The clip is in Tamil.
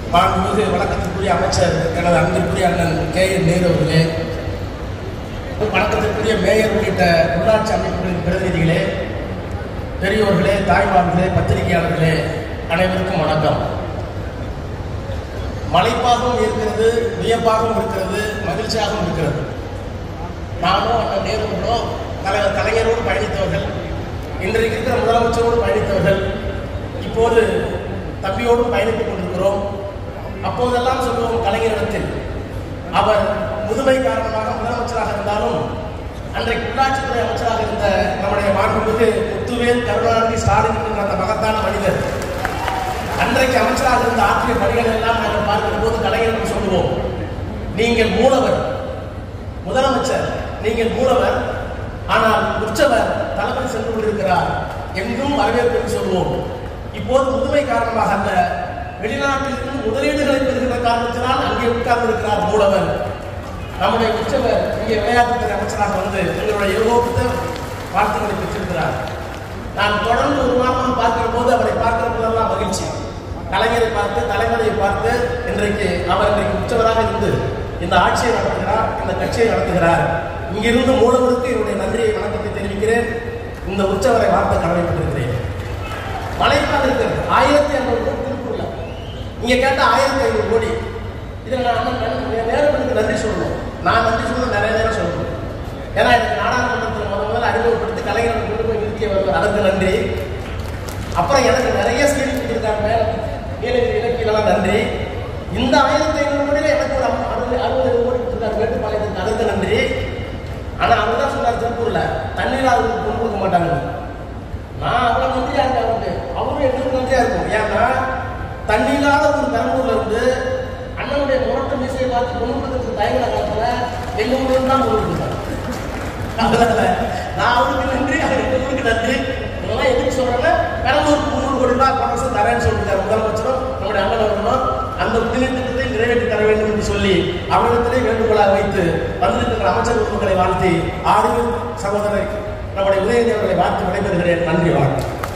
மாண்புமிகு வணக்கத்திற்குரிய அமைச்சர் எனது அன்பிற்குரிய அண்ணன் கே என் நேரு அவர்களே வணக்கத்திற்குரிய மேயர் உள்ளிட்ட உள்ளாட்சி அமைப்புகளின் பிரதிநிதிகளே பெரியோர்களே தாய்மார்களே பத்திரிகையாளர்களே அனைவருக்கும் வணக்கம் மலைப்பாகவும் இருக்கிறது வியப்பாகவும் இருக்கிறது மகிழ்ச்சியாகவும் இருக்கிறது நானும் அண்ணன் நேருங்களோ தலைவர் கலைஞரோடு பயணித்தவர்கள் இன்றைக்கு இருக்கிற முதலமைச்சரோடு பயணித்தவர்கள் இப்போது தம்பியோடும் பயணித்துக் கொண்டிருக்கிறோம் அப்போதெல்லாம் சொல்லுவோம் கலைஞரிடத்தில் அவர் முதுமை காரணமாக முதலமைச்சராக இருந்தாலும் அன்றைக்கு உள்ளாட்சித்துறை அமைச்சராக இருந்த நம்முடைய மாண்புமிகு முத்துவேல் கருணாநிதி ஸ்டாலின் என்ற அந்த மகத்தான மனிதர் அன்றைக்கு அமைச்சராக இருந்த ஆற்றிய பணிகள் எல்லாம் நாங்கள் பார்க்கிற போது கலைஞர்கள் சொல்லுவோம் நீங்கள் மூலவர் முதலமைச்சர் நீங்கள் மூலவர் ஆனால் உற்சவர் தலைமை சென்று கொண்டிருக்கிறார் என்றும் வரவேற்பு சொல்வோம் இப்போது முதுமை காரணமாக அல்ல வெளிநாட்டிலிருந்து முதலீடுகளை பெறுகிற காரணத்தினால் அங்கே உட்கார்ந்து இருக்கிறார் மூலவர் நம்முடைய உற்சவர் இங்கே விளையாட்டுத்துறை அமைச்சராக வந்து எங்களுடைய யோகத்தை வாழ்த்துக்களை பெற்றிருக்கிறார் நான் தொடர்ந்து ஒரு மாதமாக பார்க்கிற போது அவரை பார்க்கிற போதெல்லாம் மகிழ்ச்சி கலைஞரை பார்த்து தலைவரை பார்த்து இன்றைக்கு அவர் இன்றைக்கு உற்சவராக இருந்து இந்த ஆட்சியை நடத்துகிறார் இந்த கட்சியை நடத்துகிறார் இங்கிருந்து மூலவருக்கு என்னுடைய நன்றியை வணக்கத்தை தெரிவிக்கிறேன் இந்த உற்சவரை வார்த்தை கடமைப்பட்டிருக்கிறேன் மலைப்பாக இருக்கிறது ஆயிரத்தி ஐநூறு கோடி திருப்பூர்ல இங்க கேட்ட ஆயிரத்தி ஐநூறு கோடி இதில் நான் அண்ணன் நேரத்துக்கு நன்றி சொல்லணும் நான் நன்றி சொல்லணும் நிறைய நேரம் சொல்லணும் ஏன்னா எனக்கு நாடாளுமன்றத்தில் முத முதல்ல அறிமுகப்படுத்தி கலைஞர்கள் கொண்டு போய் நிறுத்தியவர் அதற்கு நன்றி அப்புறம் எனக்கு நிறைய ஸ்கீம் கொடுத்துருக்காங்க மேல நீலகிரி இலக்கியெல்லாம் நன்றி இந்த ஆயிரத்தி ஐநூறு கோடியில எனக்கு ஒரு அம்- அறுபது அறுபது கோடி கொடுத்துருக்காரு மேட்டுப்பாளையத்துக்கு அதற்கு நன்றி ஆனா அவர் தான் சொன்னார் திருப்பூர்ல தண்ணீர் அவருக்கு கொண்டு கொடுக்க மாட்டாங்க நான் அவ்வளவு நன்றியா இருக்கேன் அவருக்கு அவரும் எங்களுக்கு நன்றியா இருக்கும் ஏன்னா தண்ணி இல்லாத ஒரு பெரம்பூர்ல இருந்து அண்ணனுடைய முரட்டு மீசையை பார்த்து கொண்டு கொடுக்கறதுக்கு தயங்கின காலத்துல எங்க ஊர்ல தான் கொண்டு கொடுத்தாங்க அதனால நான் அவருக்கு நன்றி அவருக்கு உங்களுக்கு நன்றி இதெல்லாம் எதுக்கு சொல்றேன்னா பெரம்பூருக்கு முந்நூறு கோடி ரூபாய் போன வருஷம் தரேன்னு சொல்லிட்டார் முதலமைச்சரும் நம்முடைய அண்ணன் அவர்களும் அந்த புதிய திட்டத்தை நிறைவேற்றி தர வேண்டும் என்று சொல்லி அவரிடத்திலே வேண்டுகோளாக வைத்து வந்திருக்கிற அமைச்சர் உறுப்பினர்களை வாழ்த்தி ஆளுநர் சகோதரர் நம்முடைய உதயதேவர்களை வாழ்த்து விடைபெறுகிறேன் நன்றி வணக்கம்